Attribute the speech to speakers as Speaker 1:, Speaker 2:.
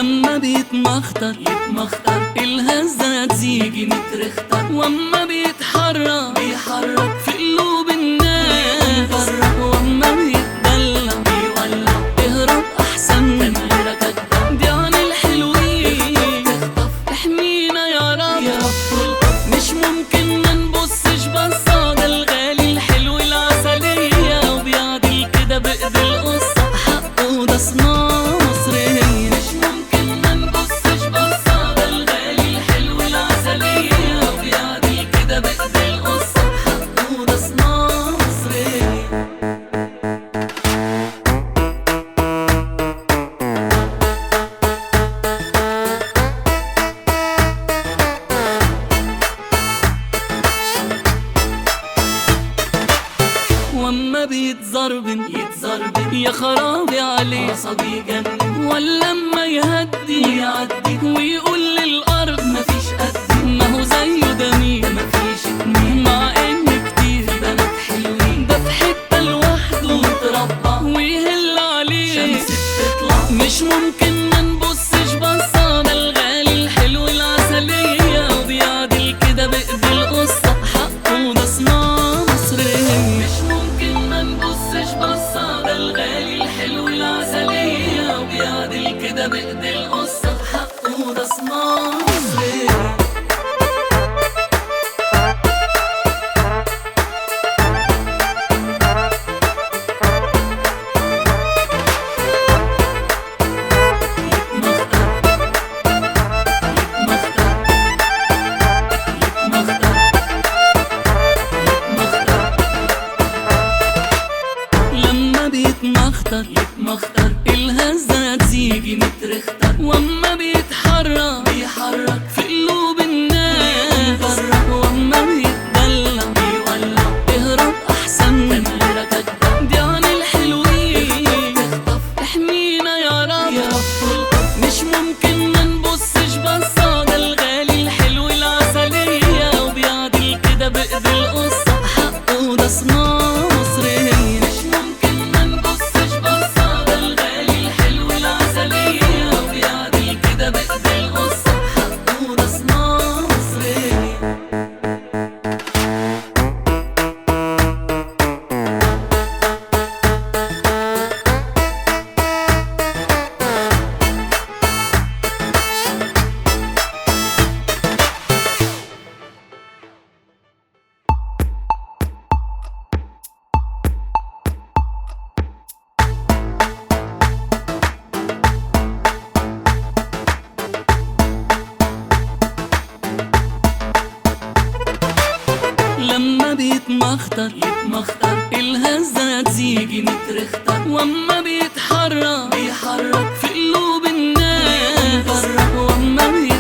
Speaker 1: واما بيتمخطر يتمخطر الهزة تزيجي مترختر واما بيتحرك بيحرك في قلوب الناس واما بيتدلع بيولع اهرب احسن من غيرك أكدر. دي عن الحلوين تخطف احمينا يا رب يا رب مش ممكن ما نبصش بصة ده الغالي الحلو العسلية وبيعدل كده بإيد القصة حقه ده صناعة مصرية مش ممكن ما نبصش بصة ده الغالي الحلو العسلية وبيعدل كده بإيد القصة حقه ده صناعة مصرية واما بيتزربن يتزربن يا خرابي عليه عصبي جنن ولا اما يهدي ويعدي ويقول للارض مفيش قدي ما هو زيه ده مين ده مفيش اتنين مع ان كتير في بنات حلوين ده في حته لوحده متربع ويهل عليه شمس بتطلع مش ممكن ما نبصش بصه ده الغالي الحلو العسليه وبيعدل كده بايد القصه حقه ده صناعه مصريه مش ممكن ما نبصش بصه ده الغالي الحلو العسليه وبيعدل كده بايد القصه حقه ده صناعه مصريه لما بيتمخطر يتمخطر الهزة تزيجي مترختر واما بيتحرك بيحرك في قلوب الناس واما بيتدلع بيولع اهرب احسن من غيرك أكدر. دي عن الحلوين تخطف احمينا يا رب يا رب مش ممكن ما نبصش بصة ده الغالي الحلو العسلية وبيعدل كده بإيد القصة حقه ده صناعة مصرية مش ممكن ما نبصش بصة ده الغالي الحلو العسلية وبيعدل كده بإيد القصة حقه ده صناعة مصرية لما بيتمخطر يتمخطر الهزة تزيجي مترختر واما بيتحرك بيحرك في قلوب الناس واما بيتدلع